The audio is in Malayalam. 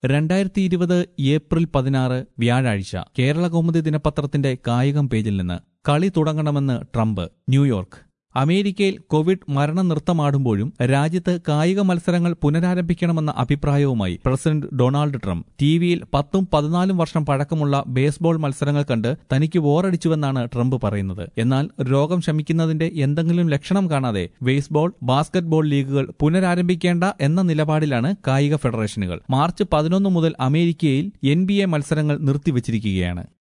രണ്ടായിരത്തി ഇരുപത് ഏപ്രിൽ പതിനാറ് വ്യാഴാഴ്ച കേരള കൗമുദി ദിനപത്രത്തിന്റെ കായികം പേജിൽ നിന്ന് കളി തുടങ്ങണമെന്ന് ട്രംപ് ന്യൂയോർക്ക് അമേരിക്കയിൽ കോവിഡ് മരണം നൃത്തമാടുമ്പോഴും രാജ്യത്ത് കായിക മത്സരങ്ങൾ പുനരാരംഭിക്കണമെന്ന അഭിപ്രായവുമായി പ്രസിഡന്റ് ഡൊണാൾഡ് ട്രംപ് ടിവിയിൽ പത്തും പതിനാലും വർഷം പഴക്കമുള്ള ബേസ്ബോൾ മത്സരങ്ങൾ കണ്ട് തനിക്ക് ബോറടിച്ചുവെന്നാണ് ട്രംപ് പറയുന്നത് എന്നാൽ രോഗം ശമിക്കുന്നതിന്റെ എന്തെങ്കിലും ലക്ഷണം കാണാതെ ബേസ്ബോൾ ബാസ്കറ്റ്ബോൾ ലീഗുകൾ പുനരാരംഭിക്കേണ്ട എന്ന നിലപാടിലാണ് കായിക ഫെഡറേഷനുകൾ മാർച്ച് പതിനൊന്ന് മുതൽ അമേരിക്കയിൽ എൻ മത്സരങ്ങൾ നിർത്തിവച്ചിരിക്കുകയാണ്